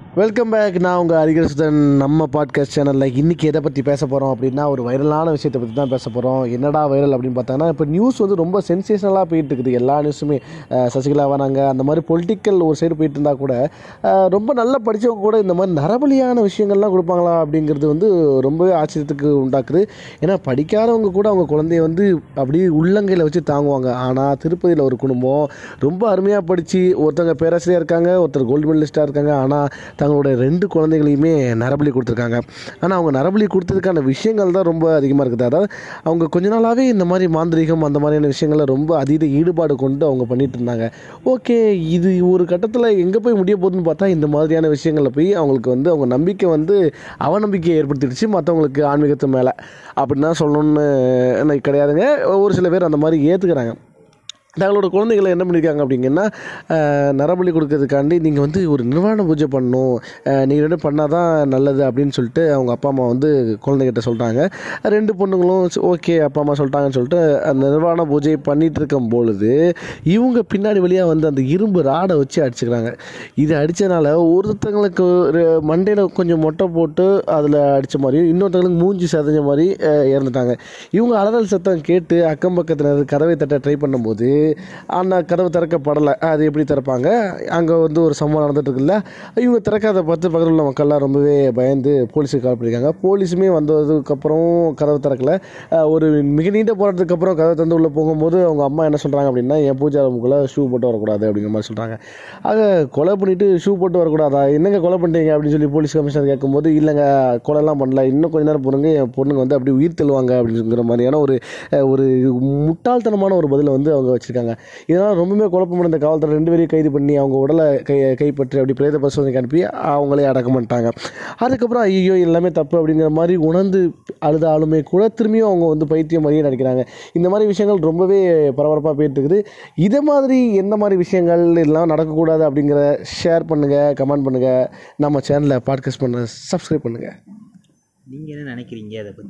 welcome back நான் உங்கள் அரிகரசுதன் நம்ம பாட்காஸ்ட் சேனலில் இன்றைக்கி எதை பற்றி பேச போகிறோம் அப்படின்னா ஒரு வைரலான விஷயத்தை பற்றி தான் பேச போகிறோம் என்னடா வைரல் அப்படின்னு பார்த்தாங்கன்னா இப்போ நியூஸ் வந்து ரொம்ப சென்சேஷனலாக போயிட்டு இருக்குது எல்லா நியூஸுமே அஹ், சசிகலா வராங்க அந்த மாதிரி பொலிட்டிக்கல் ஒரு சைடு போயிட்டு இருந்தால் கூட அஹ், ரொம்ப நல்லா படித்தவங்க கூட இந்த மாதிரி நரபலியான விஷயங்கள்லாம் கொடுப்பாங்களா அப்படிங்கிறது வந்து ரொம்பவே ஆச்சரியத்துக்கு உண்டாக்குது ஏன்னா படிக்காதவங்க கூட அவங்க குழந்தைய வந்து அப்படியே உள்ளங்கையில் வச்சு தாங்குவாங்க ஆனால் திருப்பதியில் ஒரு குடும்பம் ரொம்ப அருமையாக படித்து ஒருத்தவங்க பேராசிரியர் இருக்காங்க ஒருத்தர் கோல்டு மெடலிஸ்ட்டாக இருக்காங்க ஆனால் தங்களுடைய ரெண்டு குழந்தைகளையுமே நரபலி கொடுத்துருக்காங்க ஆனால் அவங்க நரபலி கொடுத்ததுக்கான விஷயங்கள் தான் ரொம்ப அதிகமாக இருக்குது அதாவது அவங்க கொஞ்ச நாளாகவே இந்த மாதிரி மாந்திரீகம் அந்த மாதிரியான விஷயங்களை ரொம்ப அதீத ஈடுபாடு கொண்டு அவங்க பண்ணிட்டு இருந்தாங்க ஓகே இது ஒரு கட்டத்தில் எங்கே போய் முடிய போகுதுன்னு பார்த்தா இந்த மாதிரியான விஷயங்களில் போய் அவங்களுக்கு வந்து அவங்க நம்பிக்கை வந்து அவநம்பிக்கையை ஏற்படுத்திடுச்சு மற்றவங்களுக்கு ஆன்மீகத்து மேலே அப்படின்னு தான் சொல்லணும்னு எனக்கு கிடையாதுங்க ஒரு சில பேர் அந்த மாதிரி ஏற்றுக்கிறாங்க தங்களோட குழந்தைகளை என்ன பண்ணியிருக்காங்க அப்படிங்கன்னா அஹ், நரபலி கொடுக்கறதுக்காண்டி நீங்கள் வந்து ஒரு நிர்வாண பூஜை பண்ணணும் நீங்கள் ரெண்டு பண்ணால் தான் நல்லது அப்படின்னு சொல்லிட்டு அவங்க அப்பா அம்மா வந்து குழந்தைகிட்ட சொல்கிறாங்க ரெண்டு பொண்ணுங்களும் ஓகே அப்பா அம்மா சொல்லிட்டாங்கன்னு சொல்லிட்டு அந்த நிர்வாண பூஜை பண்ணிட்டு இருக்கும் பொழுது இவங்க பின்னாடி வழியாக வந்து அந்த இரும்பு ராடை வச்சு அடிச்சுக்கிறாங்க இது அடித்தனால ஒருத்தங்களுக்கு மண்டையில் கொஞ்சம் மொட்டை போட்டு அதில் அடித்த மாதிரியும் இன்னொருத்தங்களுக்கு மூஞ்சி சதஞ்ச மாதிரி அஹ், இறந்துட்டாங்க இவங்க அலறல் சத்தம் கேட்டு அக்கம் பக்கத்தில் கதவை தட்ட ட்ரை பண்ணும்போது அந்த கதவு திறக்கப்படலை அது எப்படி திறப்பாங்க அங்கே வந்து ஒரு சம்பவம் நடந்துட்டு இருக்குல்ல இவங்க திறக்காத பார்த்து பக்கத்தில் உள்ள மக்கள்லாம் ரொம்பவே பயந்து போலீஸுக்கு கால் பண்ணியிருக்காங்க போலீஸுமே வந்ததுக்கப்புறம் கதவு திறக்கல அஹ், ஒரு மிக நீண்ட போராட்டத்துக்கு அப்புறம் கதவை திறந்து உள்ளே போகும்போது அவங்க அம்மா என்ன சொல்கிறாங்க அப்படின்னா என் பூஜா ரூமுக்குள்ளே ஷூ போட்டு வரக்கூடாது அப்படிங்கிற மாதிரி சொல்கிறாங்க ஆக கொலை பண்ணிவிட்டு ஷூ போட்டு வரக்கூடாதா என்னங்க கொலை பண்ணிட்டீங்க அப்படின்னு சொல்லி போலீஸ் கமிஷனர் கேட்கும்போது இல்லைங்க கொலைலாம் பண்ணல இன்னும் கொஞ்ச நேரம் பொறுங்க என் பொண்ணுங்க வந்து அப்படி உயிர் தள்ளுவாங்க அப்படிங்கிற மாதிரியான ஒரு அஹ், ஒரு முட்டாள்தனமான ஒரு பதிலை வந்து அவங்க வச்சுருக்காங்க இதனால் ரொம்பவே குழப்பம் இந்த காவல்துறை ரெண்டு பேரையும் கைது பண்ணி அவங்க உடலை கை கைப்பற்றி அப்படி பிரேத பரிசோதனைக்கு அனுப்பி அவங்களே அடக்கம் பண்ணிட்டாங்க அதுக்கப்புறம் ஐயோ எல்லாமே தப்பு அப்படிங்கிற மாதிரி உணர்ந்து அழுத ஆளுமே கூட திரும்பியும் அவங்க வந்து பைத்தியம் மாதிரியே நடிக்கிறாங்க இந்த மாதிரி விஷயங்கள் ரொம்பவே பரபரப்பாக போயிட்டு இருக்குது இதே மாதிரி எந்த மாதிரி விஷயங்கள் இதெல்லாம் நடக்கக்கூடாது அப்படிங்கிற ஷேர் பண்ணுங்கள் கமெண்ட் பண்ணுங்கள் நம்ம சேனலை பாட்காஸ்ட் பண்ண சப்ஸ்கிரைப் பண்ணுங்கள் நீங்கள் என்ன நினைக்கிறீங்க அதை பற்றி